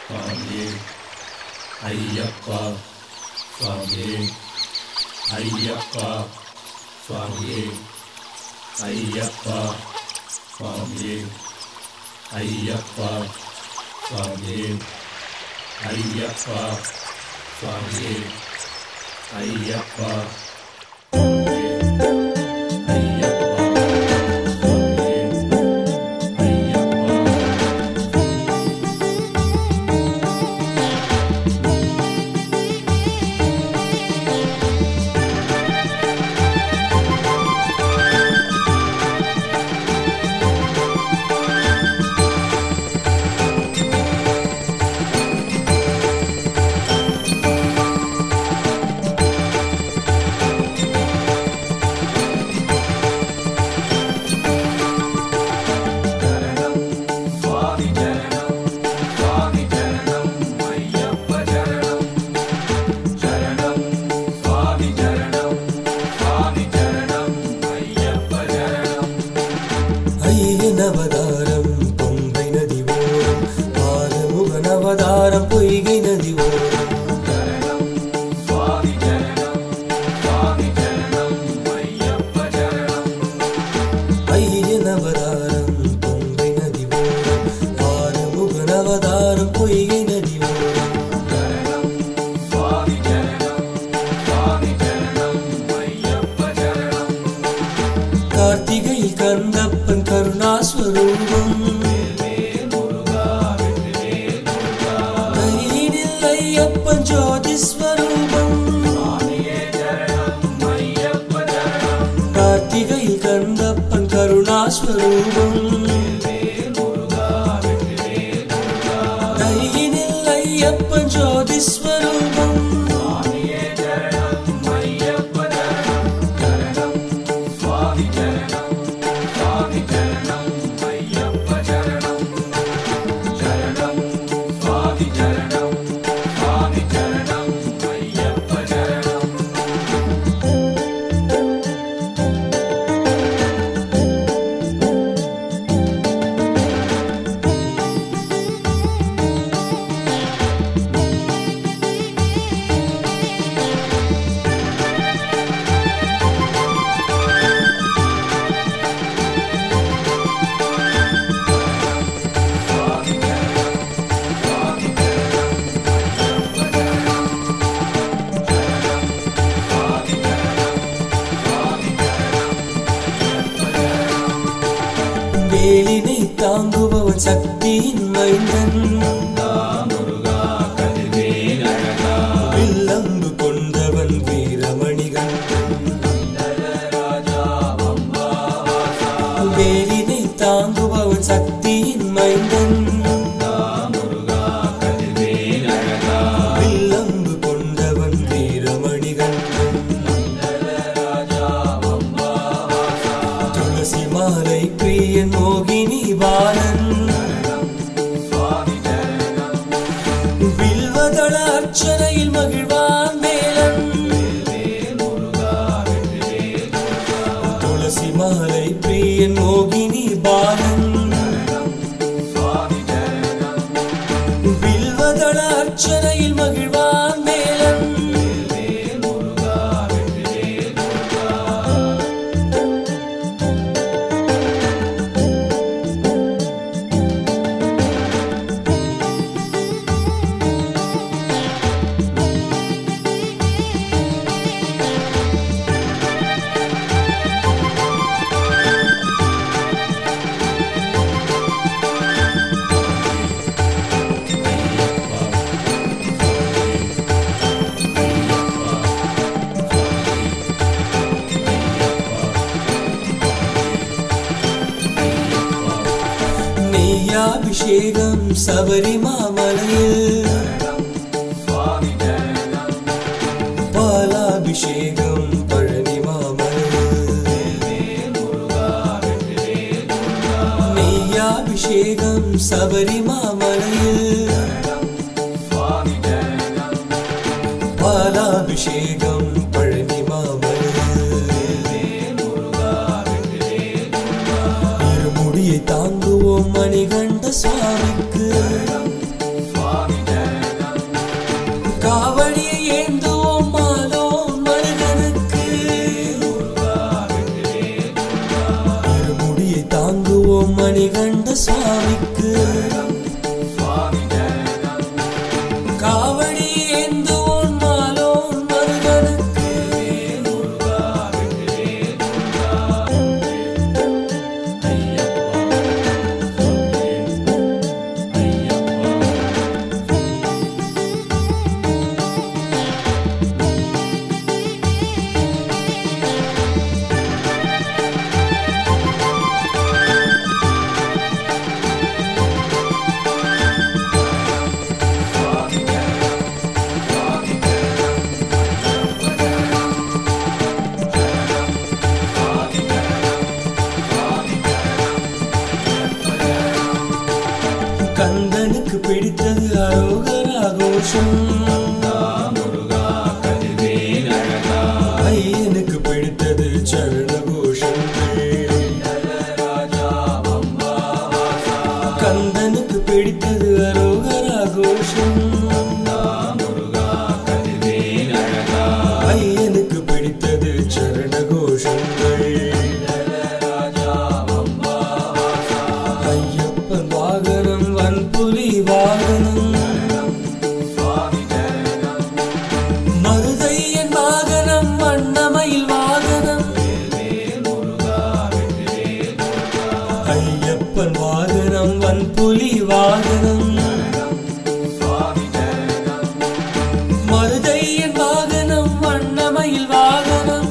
சுவாமியே ஐயப்பா சுவாமியே ஐயப்பா சுவாமியே ஐயப்பா சுவாமியே ஐயப்பா சுவாமியே ஐயப்பா சுவாமியே ஐயப்பா ஐயனவதாரம் பொங்கை நதி ஓரம் ஆறுமுகனவதாரம் பொய்கை நதி ஓரம் ஐயனவதாரம் பொங்கை நதி ஓரம் ஆறுமுகனவதாரம் பொய்கை நதி ஓரம் கார்த்திகையில் கந்தப்பன் கருணாஸ்வரூபம் கையினில் ஐயப்பன் ஜோதிஸ்வரூபம் கார்த்திகையில் கந்தப்பன் கருணாஸ்வரூபம் கையினில் ஐயப்பன் ஜோதிஸ்வரூபம் வேலினை தாங்குபவன் சக்தியின் மைந்தன் வில்லம்பு கொண்டவன் வீரமணிகன் வேலினை தாங்குபவன் சக்தியின் மைந்தன் வில்லம்பு கொண்டவன் வீரமணிகன் துளசி மாலை பிரியன் மோகினி பாலன் வில்வதள அர்ச்சனையில் மகிழ்வான் மேலன் துளசி மாலை பிரியன் மோகினி பாலன் வில்வதள அர்ச்சனையில் மகிழ்வான் மேலன் நெய்யாபிஷேகம் சபரிமாமலையில் பாலாபிஷேகம் பழனி மாமலையில் நெய்யாபிஷேகம் சபரிமாமலையில் பாலாபிஷேகம் பழனி மாமலையில் இருமுடியை தாங்குவோம் மணிகண்ட சுவாமிக்கு பாடுவோம் மணிகண்ட சுவாமிக்கு காவடி ஏந்துவோம் மாலோன் மருகனுக்கு கந்தனுக்கு பிடித்தது அரோகரா கோஷம் ஐயனுக்கு பிடித்தது சரண கோஷங்கள் கந்தனுக்கு பிடித்தது அரோகரா கோஷம் ஐயனுக்கு பிடித்தது சரண கோஷங்கள் ஐயப்பன் வாகனம் வன்புலி வாகனம் மருதையன் வாகனம் வண்ணமயில் வாகனம் ஐயப்பன் வாகனம் வன்புலி வாகனம் மருதையன் வாகனம் வண்ணமயில் வாகனம்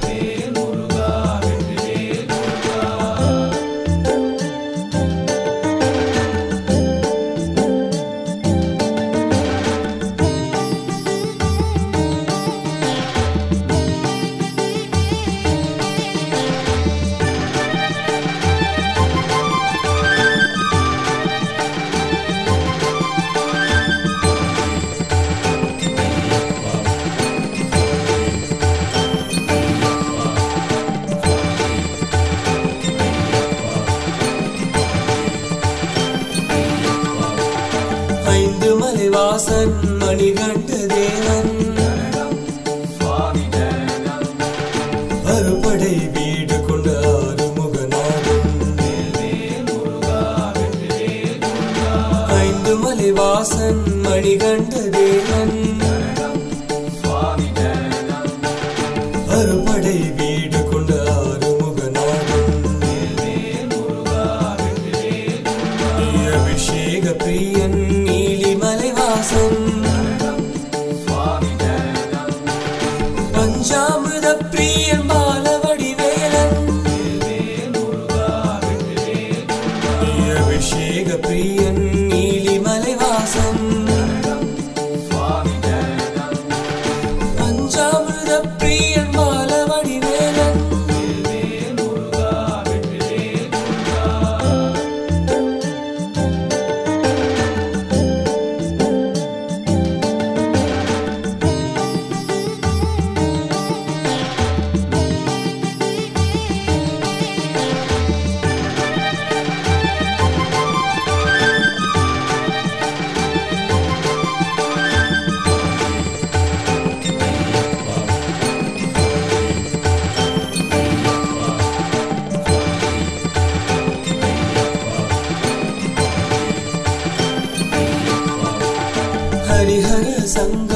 ஐந்து மலை வாசன் மணிகண்ட தேவன் அறுபடை வீடு கொண்ட ஆறுமுகநாதன் ஐந்து மலை வாசன் மணிகண்ட தேவன் அறுபடை வீடு கொண்ட ஆறுமுகநாதன் அபிஷேக பிரியன் நீலிமலை வாசன் பஞ்சாமிரத பிரியன் பாலவடி வேலன் அபிஷேக பிரியன் நீலிமலை வாசன் பஞ்சாமிரத பிரியன் பாலவடி வேலன் ஹரிஹர சங்க